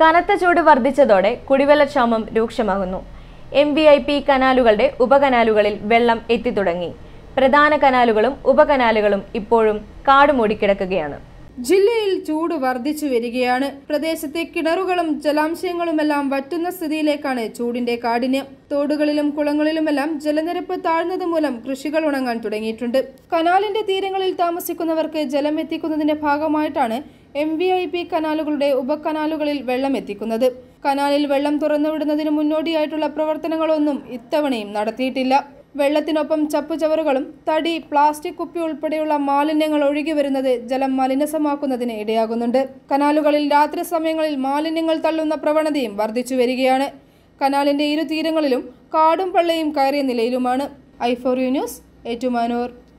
കനത്ത ചൂട് വർദ്ധിച്ചതോടെ കുടിവെള്ളക്ഷാമം രൂക്ഷമാകുന്നു എം വി ഐ പി കനാലുകളുടെ ഉപകനാലുകളിൽ വെള്ളം എത്തിത്തുടങ്ങി പ്രധാന കനാലുകളും ഉപകനാലുകളും ഇപ്പോഴും കാടുമൂടിക്കിടക്കുകയാണ് ജില്ലയിൽ ചൂട് വർദ്ധിച്ചു വരികയാണ് പ്രദേശത്തെ കിണറുകളും ജലാംശയങ്ങളുമെല്ലാം വറ്റുന്ന സ്ഥിതിയിലേക്കാണ് ചൂടിന്റെ കാഠിന്യം തോടുകളിലും കുളങ്ങളിലുമെല്ലാം ജലനിരപ്പ് താഴ്ന്നത് മൂലം കൃഷികൾ ഉണങ്ങാൻ തുടങ്ങിയിട്ടുണ്ട് കനാലിന്റെ തീരങ്ങളിൽ താമസിക്കുന്നവർക്ക് ജലം എത്തിക്കുന്നതിന്റെ ഭാഗമായിട്ടാണ് എം വി ഐ പി കനാലുകളുടെ ഉപകനാലുകളിൽ വെള്ളം എത്തിക്കുന്നത് കനാലിൽ വെള്ളം തുറന്നുവിടുന്നതിന് മുന്നോടിയായിട്ടുള്ള പ്രവർത്തനങ്ങളൊന്നും ഇത്തവണയും നടത്തിയിട്ടില്ല വെള്ളത്തിനൊപ്പം ചപ്പുചവറുകളും തടി പ്ലാസ്റ്റിക് കുപ്പി ഉൾപ്പെടെയുള്ള മാലിന്യങ്ങൾ ഒഴുകി വരുന്നത് ജലം മലിനസമാക്കുന്നതിന് ഇടയാകുന്നുണ്ട് കനാലുകളിൽ രാത്രി സമയങ്ങളിൽ മാലിന്യങ്ങൾ തള്ളുന്ന പ്രവണതയും വർദ്ധിച്ചു വരികയാണ് കനാലിന്റെ ഇരു തീരങ്ങളിലും കാടും പള്ളയും കയറിയ നിലയിലുമാണ് ഐഫോറിയു ന്യൂസ് ഏറ്റുമാനൂർ